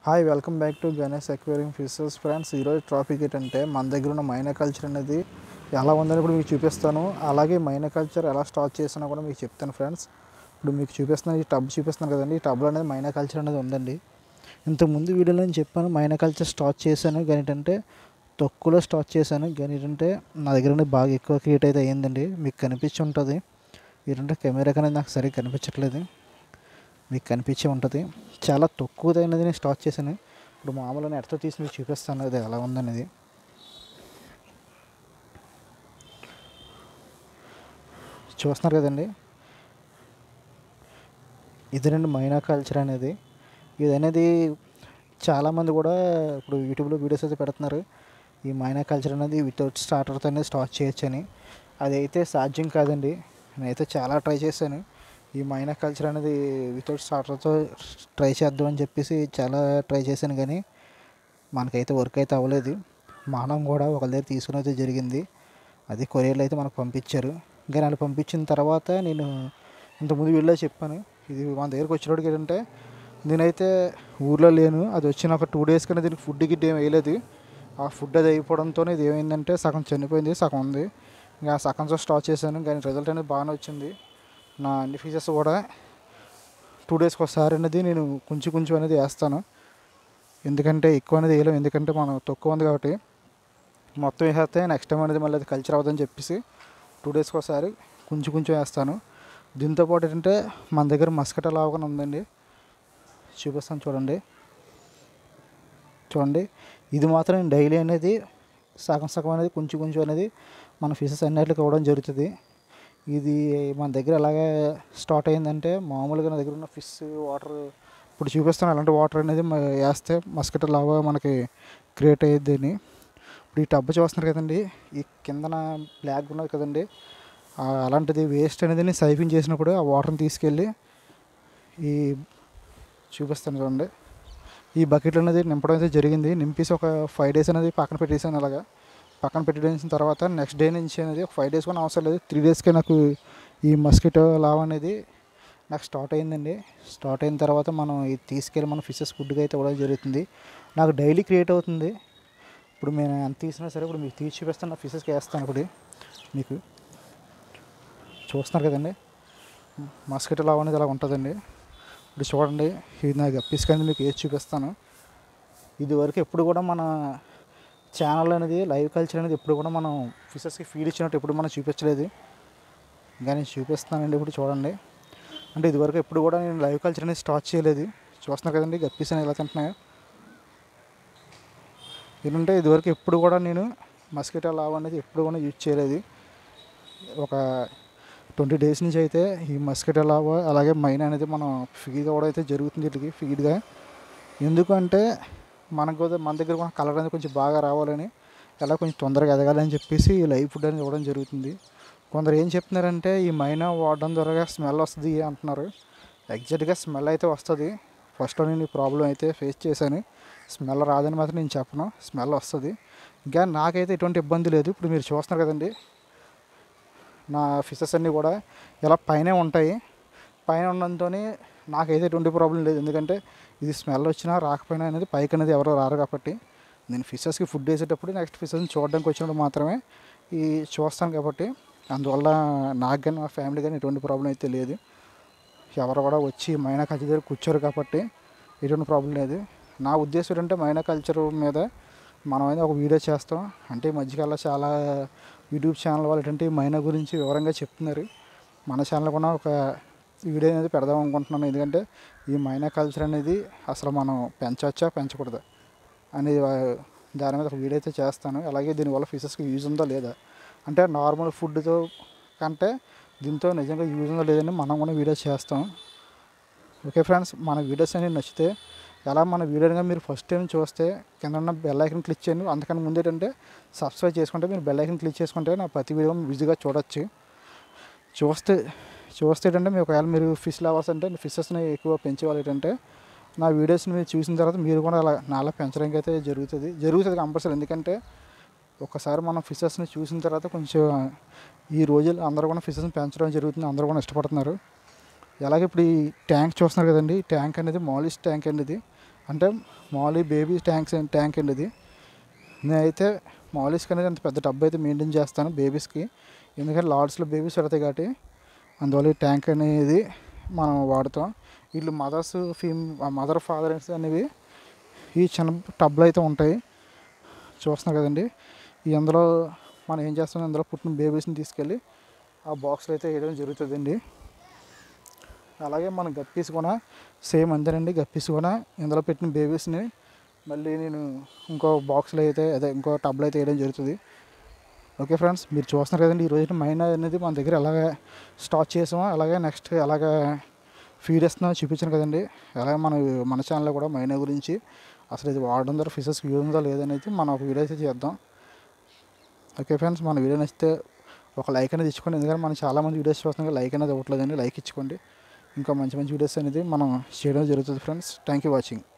hi welcome back to Ganesh aquarium fishes friends ఈరోజు topic ఏంటంటే మన దగ్గర ఉన్న మైనా కల్చర్ అనేది ఎలా ఉందని ఇప్పుడు మీకు చూపిస్తాను అలాగే మైనా కల్చర్ ఎలా స్టార్ట్ చేసినా కూడా మీకు చెప్తాను ఫ్రెండ్స్ ఇప్పుడు మీకు చూపిస్తున్నాను ఈ టబ్ చూపిస్తున్నాను కదండి ఈ టబ్లో అనేది మైనా కల్చర్ అనేది ఉందండి ఇంతకుముందు వీడియోలో నేను చెప్పాను మైనా కల్చర్ స్టార్ట్ చేశాను కానీ ఏంటంటే తక్కువలో స్టార్ట్ చేశాను కానీ ఏంటంటే నా దగ్గర అనేది బాగా ఎక్కువ క్రియేట్ అయితే అయ్యిందండి మీకు కనిపించి ఉంటుంది ఏంటంటే కెమెరా అనేది నాకు సరిగ్గా కనిపించట్లేదు మీకు కనిపించే ఉంటుంది చాలా తక్కువదైనది నేను స్టార్ట్ చేశాను ఇప్పుడు మామూలుగా నెట్తో తీసి మీకు చూపిస్తాను అది ఎలా ఉందనేది చూస్తున్నారు కదండి ఇది రెండు మైనా కల్చర్ అనేది ఇది అనేది చాలామంది కూడా ఇప్పుడు యూట్యూబ్లో వీడియోస్ అయితే పెడుతున్నారు ఈ మైనా కల్చర్ అనేది వితౌట్ స్టార్టర్తో అనేది స్టార్ట్ చేయొచ్చని అదైతే సాధ్యం కాదండి నేనైతే చాలా ట్రై చేశాను ఈ మైనా కల్చర్ అనేది వితౌట్ స్టార్టర్తో ట్రై చేద్దాం అని చెప్పేసి చాలా ట్రై చేశాను కానీ మనకైతే వర్క్ అయితే అవ్వలేదు మనం కూడా ఒక దగ్గర తీసుకుని అయితే జరిగింది అది కొరియర్లో అయితే మనకు పంపించారు కానీ వాళ్ళు పంపించిన తర్వాత నేను ఇంతకుముందు వీడియోలో చెప్పాను ఇది మన దగ్గరకు వచ్చినప్పటికి ఏంటంటే నేనైతే ఊర్లో లేను అది వచ్చిన ఒక టూ డేస్ కన్నా దీనికి ఫుడ్ గిడ్డ ఏం వేయలేదు ఆ ఫుడ్ అది అయిపోవడంతో ఇది ఏమైందంటే సగం చనిపోయింది సగం ఉంది ఇంకా సగంతో స్టార్ట్ చేశాను కానీ రిజల్ట్ అనేది బాగానే వచ్చింది నా అన్ని ఫీచర్స్ కూడా టూ డేస్కి ఒకసారి అనేది నేను కొంచెం కొంచెం అనేది వేస్తాను ఎందుకంటే ఎక్కువ అనేది వేయలేము ఎందుకంటే మనం తక్కువ ఉంది కాబట్టి మొత్తం వేసేస్తే నెక్స్ట్ టైం అనేది మళ్ళీ అది కల్చర్ అవుతుందని చెప్పేసి టూ డేస్కి ఒకసారి కొంచెం కొంచెం వేస్తాను దీంతో పాటు ఏంటంటే మన దగ్గర మస్కట లావగానే ఉందండి చూపిస్తాను చూడండి చూడండి ఇది మాత్రం నేను డైలీ అనేది సగం సగం అనేది కొంచెం కొంచెం అనేది మన ఫిషెస్ అన్నిటికి ఇవ్వడం జరుగుతుంది ఇది మన దగ్గర ఎలాగే స్టార్ట్ అయిందంటే మామూలుగా నా దగ్గర ఉన్న ఫిష్ వాటర్ ఇప్పుడు చూపిస్తాను అలాంటి వాటర్ అనేది మ- వేస్తే మస్కిటో లాగా మనకి క్రియేట్ అయ్యిద్దని ఇప్పుడు ఈ టబ్ చూస్తున్నారు కదండి ఈ కిందన బ్లాక్ ఉన్నది కదండి ఆ అలాంటిది వేస్ట్ అనేది నేను సైఫింగ్ చేసినప్పుడు ఆ వాటర్ని తీసుకెళ్ళి ఈ చూపిస్తాను చూడండి ఈ బకెట్ అనేది నింపడం అయితే జరిగింది నింపేసి ఒక ఫైవ్ డేస్ అనేది పక్కన పెట్టేసాను అలాగా పక్కన పెట్టేసిన తర్వాత నెక్స్ట్ డే నుంచి అనేది ఒక ఫైవ్ డేస్ కూడా అవసరం లేదు త్రీ డేస్కే నాకు ఈ మస్కిటో లావ్ అనేది నాకు స్టార్ట్ అయిందండి స్టార్ట్ అయిన తర్వాత మనం ఇది తీసుకెళ్ళి మన ఫిషెస్ ఫుడ్గా అయితే ఇవ్వడం జరుగుతుంది నాకు డైలీ క్రియేట్ అవుతుంది ఇప్పుడు నేను ఎంత తీసినా సరే ఇప్పుడు మీకు తీసి చూపిస్తాను నా ఫిషెస్కి వేస్తాను ఇప్పుడు మీకు చూస్తున్నారు కదండి మస్కిటో లావ్ అనేది అలా ఉంటుందండి ఇప్పుడు చూడండి ఇది నాకు గప్పిసుకొని మీకు వేసి చూపిస్తాను ఇది వరకు ఎప్పుడు కూడా మన ఛానల్ అనేది లైవ్ కల్చర్ అనేది ఎప్పుడు కూడా మనం ఫిషెస్కి ఫీడ్ ఇచ్చినట్టు ఎప్పుడు మనం చూపించలేదు కానీ చూపిస్తానండి ఇప్పుడు చూడండి అంటే ఇదివరకు ఎప్పుడు కూడా నేను లైవ్ కల్చర్ అనేది స్టార్ట్ చేయలేదు చూస్తున్నా కదండి గప్పీస్ అనేవి ఎలా తింటున్నాయో ఏంటంటే ఇదివరకు ఎప్పుడు కూడా నేను మస్కిటో లావ్ అనేది ఎప్పుడు కూడా యూజ్ చేయలేదు ఒక ట్వంటీ డేస్ నుంచి అయితే ఈ మస్కిటో లావ్ అలాగే మైన్ అనేది మనం ఫీడ్ కూడా అయితే జరుగుతుంది వీటికి ఫీడ్గా ఎందుకంటే మనకు కూడా మన దగ్గర కూడా కలర్ అనేది కొంచెం బాగా రావాలని ఎలా కొంచెం తొందరగా ఎదగాలని చెప్పేసి ఈ లైవ్ ఫుడ్ అనేది ఇవ్వడం జరుగుతుంది కొందరు ఏం చెప్తున్నారంటే ఈ మైనా వాడడం ద్వారా స్మెల్ వస్తుంది అంటున్నారు ఎగ్జాక్ట్గా స్మెల్ అయితే వస్తుంది ఫస్ట్లో నేను ఈ ప్రాబ్లం అయితే ఫేస్ చేశాను స్మెల్ రాదని మాత్రం నేను చెప్పను స్మెల్ వస్తుంది ఇంకా నాకైతే ఎటువంటి ఇబ్బంది లేదు ఇప్పుడు మీరు చూస్తున్నారు కదండి నా ఫిషెస్ అన్నీ కూడా ఇలా పైనే ఉంటాయి పైన ఉండడంతో నాకైతే ఎటువంటి ప్రాబ్లం లేదు ఎందుకంటే ఇది స్మెల్ వచ్చినా రాకపోయినా అనేది పైకి అనేది ఎవరో రారు కాబట్టి నేను ఫిషెస్కి ఫుడ్ వేసేటప్పుడు నెక్స్ట్ ఫిషెస్ని చూడడానికి వచ్చినప్పుడు మాత్రమే ఈ చూస్తాను కాబట్టి అందువల్ల నాకు కానీ మా ఫ్యామిలీ కానీ ఎటువంటి ప్రాబ్లం అయితే లేదు ఎవరు కూడా వచ్చి మైనా కల్చర్ దగ్గర కూర్చోరు కాబట్టి ఎటువంటి ప్రాబ్లం లేదు నా ఉద్దేశం ఏంటంటే మైనా కల్చర్ మీద మనం అయితే ఒక వీడియో చేస్తాం అంటే ఈ మధ్యకాలంలో చాలా యూట్యూబ్ ఛానల్ వాళ్ళు ఏంటంటే ఈ మైనా గురించి వివరంగా చెప్తున్నారు మన ఛానల్ కూడా ఒక వీడియో అనేది పెడదాం అనుకుంటున్నాను ఎందుకంటే ఈ మైనా కల్చర్ అనేది అసలు మనం పెంచవచ్చా పెంచకూడదా అనేది వా- దాని మీద ఒక వీడియో అయితే చేస్తాను అలాగే దీనివల్ల ఫిషెస్కి యూజ్ ఉందా లేదా అంటే నార్మల్ ఫుడ్తో కంటే దీంతో నిజంగా యూజ్ ఉందా లేదని మనం కూడా వీడియో చేస్తాం ఓకే ఫ్రెండ్స్ మన వీడియోస్ అనేవి నచ్చితే ఎలా మన వీడియోగా మీరు ఫస్ట్ టైం చూస్తే కింద ఉన్న బెల్ ఐకన్ క్లిక్ చేయండి అంతకన్నా ముందు ఏంటంటే సబ్స్క్రైబ్ చేసుకుంటే మీరు బెల్ ఐకన్ క్లిక్ చేసుకుంటే నా ప్రతి వీడియో ఈజీగా చూడొచ్చు చూస్తే చూస్తే ఏంటంటే మీరు ఒకవేళ మీరు ఫిష్ లవర్స్ అంటే ఫిషెస్ని ఎక్కువ పెంచేవాళ్ళు ఏంటంటే నా వీడియోస్ని మీరు చూసిన తర్వాత మీరు కూడా అలా నాలా పెంచడానికి అయితే జరుగుతుంది జరుగుతుంది కంపల్సరీ ఎందుకంటే ఒకసారి మనం ఫిషెస్ని చూసిన తర్వాత కొంచెం ఈ రోజులు అందరూ కూడా ఫిషెస్ని పెంచడం జరుగుతుంది అందరూ కూడా ఇష్టపడుతున్నారు అలాగే ఇప్పుడు ఈ ట్యాంక్ చూస్తున్నారు కదండి ఈ ట్యాంక్ అనేది మాలిష్ ట్యాంక్ అండి ఇది అంటే మామూలు బేబీ ట్యాంక్స్ ట్యాంక్ అండి ఇది నేనైతే మాలిస్కి అనేది అంత పెద్ద టబ్ అయితే మెయింటైన్ చేస్తాను బేబీస్కి ఎందుకంటే లార్డ్స్లో బేబీస్ పెడతాయి కాబట్టి అందువల్ల ఈ ట్యాంక్ అనేది మనం వాడుతాం వీళ్ళు మదర్స్ ఫీమ్ మదర్ ఫాదర్స్ అనేవి ఈ చిన్న టబ్లో అయితే ఉంటాయి చూస్తున్నారు కదండి ఈ అందులో మనం ఏం చేస్తాం అందులో పుట్టిన బేబీస్ని తీసుకెళ్ళి ఆ బాక్స్లో అయితే వేయడం జరుగుతుందండి అలాగే మనం గప్పీస్ కూడా సేమ్ అంతేనండి గప్పీస్ కూడా ఇందులో పెట్టిన బేబీస్ని మళ్ళీ నేను ఇంకో బాక్స్లో అయితే అదే ఇంకో టబ్లో అయితే వేయడం జరుగుతుంది ఓకే ఫ్రెండ్స్ మీరు చూస్తున్నారు కదండి ఈరోజు మైనా అనేది మన దగ్గర ఎలాగ స్టార్ట్ చేసామో అలాగే నెక్స్ట్ ఎలాగ ఫీడ్ ఇస్తున్నామో చూపించాను కదండి అలాగే మన మన ఛానల్లో కూడా మైనా గురించి అసలు ఇది వాడడం ద్వారా ఫిషెస్ యూజ్ ఉందా లేదనేది మనం ఒక వీడియో అయితే చేద్దాం ఓకే ఫ్రెండ్స్ మన వీడియో నచ్చితే ఒక లైక్ అనేది ఇచ్చుకోండి ఎందుకంటే మనం చాలామంది వీడియోస్ చూస్తున్నాం లైక్ అనేది ఇవ్వట్లేదండి లైక్ ఇచ్చుకోండి ఇంకా మంచి మంచి వీడియోస్ అనేది మనం చేయడం జరుగుతుంది ఫ్రెండ్స్ థ్యాంక్ యూ వాచింగ్